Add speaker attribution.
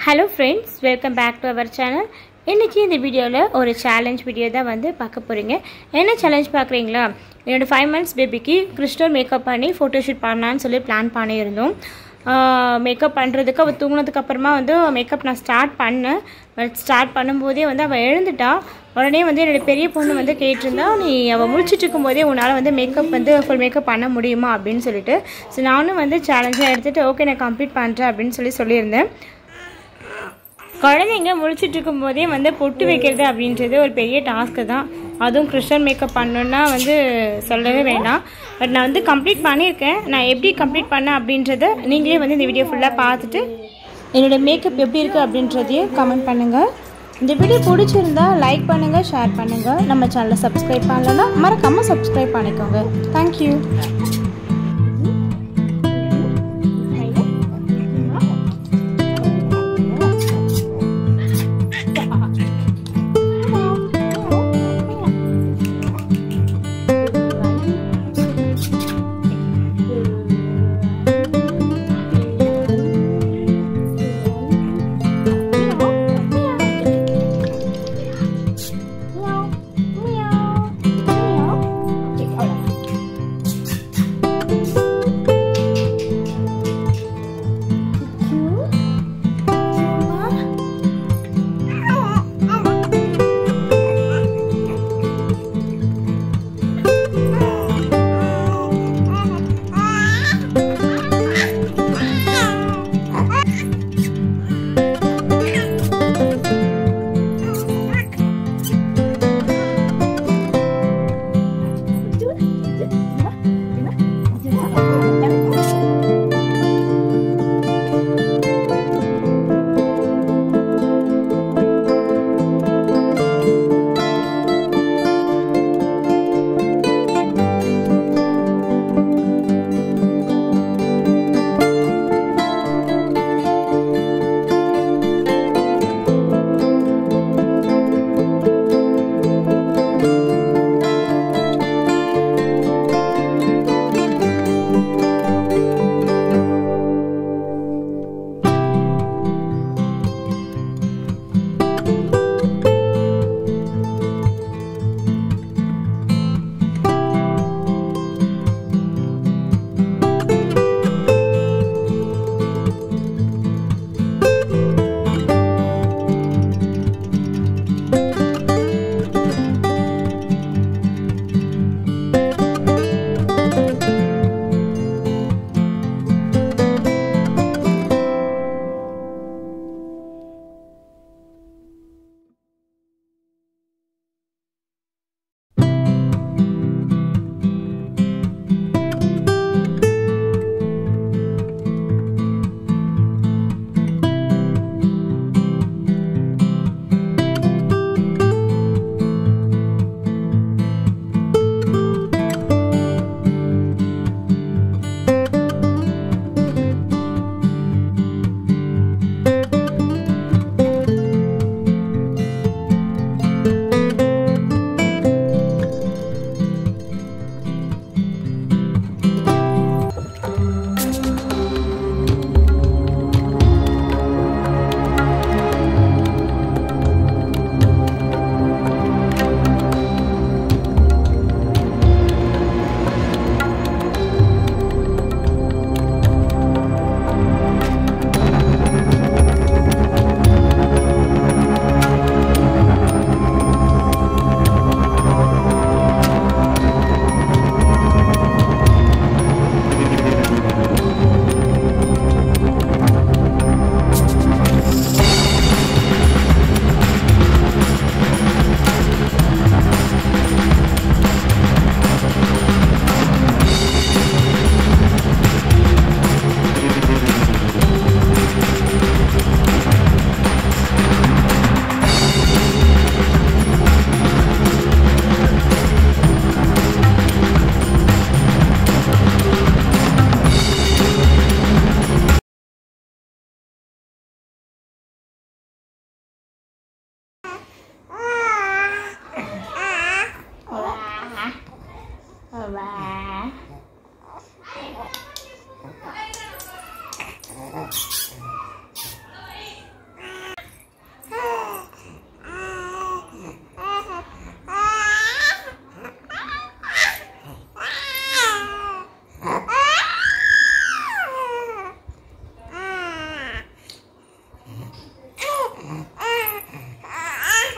Speaker 1: Hello friends welcome back to our channel இன்றைக்கி இந்த வீடியோவில் ஒரு சேலஞ்ச் வீடியோ தான் வந்து பார்க்க போகிறீங்க என்ன சேலஞ்ச் பார்க்குறீங்களா என்னோடய ஃபைவ் மந்த்ஸ் பேபிக்கு கிறிஸ்டல் மேக்கப் பண்ணி ஃபோட்டோஷூட் பண்ணலான்னு சொல்லி பிளான் பண்ணியிருந்தோம் மேக்கப் பண்ணுறதுக்கு அவள் தூங்கினதுக்கு அப்புறமா வந்து மேக்கப் நான் ஸ்டார்ட் பண்ணேன் பட் ஸ்டார்ட் பண்ணும்போதே வந்து அவள் எழுந்துட்டா உடனே வந்து என்னோடய பெரிய பொண்ணு வந்து கேட்டிருந்தா நீ அவள் முழிச்சிட்டு இருக்கும்போதே உன்னால் வந்து மேக்கப் வந்து ஃபுல் மேக்கப் பண்ண முடியுமா அப்படின்னு சொல்லிட்டு ஸோ நானும் வந்து சேலஞ்சாக எடுத்துகிட்டு ஓகே நான் கம்ப்ளீட் பண்ணுறேன் அப்படின்னு சொல்லி சொல்லியிருந்தேன் குழந்தைங்க முழிச்சிட்டு இருக்கும்போதே வந்து பொட்டு வைக்கிறது அப்படின்றது ஒரு பெரிய டாஸ்க்கு தான் அதுவும் கிறிஸ்டன் மேக்கப் பண்ணணுன்னா வந்து சொல்லவே வேண்டாம் பட் நான் வந்து கம்ப்ளீட் பண்ணியிருக்கேன் நான் எப்படி கம்ப்ளீட் பண்ணேன் அப்படின்றத நீங்களே வந்து இந்த வீடியோ ஃபுல்லாக பார்த்துட்டு என்னோடய மேக்கப் எப்படி இருக்குது அப்படின்றதையும் கமெண்ட் பண்ணுங்கள் இந்த வீடியோ பிடிச்சிருந்தா லைக் பண்ணுங்கள் ஷேர் பண்ணுங்கள் நம்ம சேனலை சப்ஸ்கிரைப் பண்ணலன்னா மறக்காமல் சப்ஸ்கிரைப் பண்ணிக்கோங்க தேங்க்யூ
Speaker 2: Wow.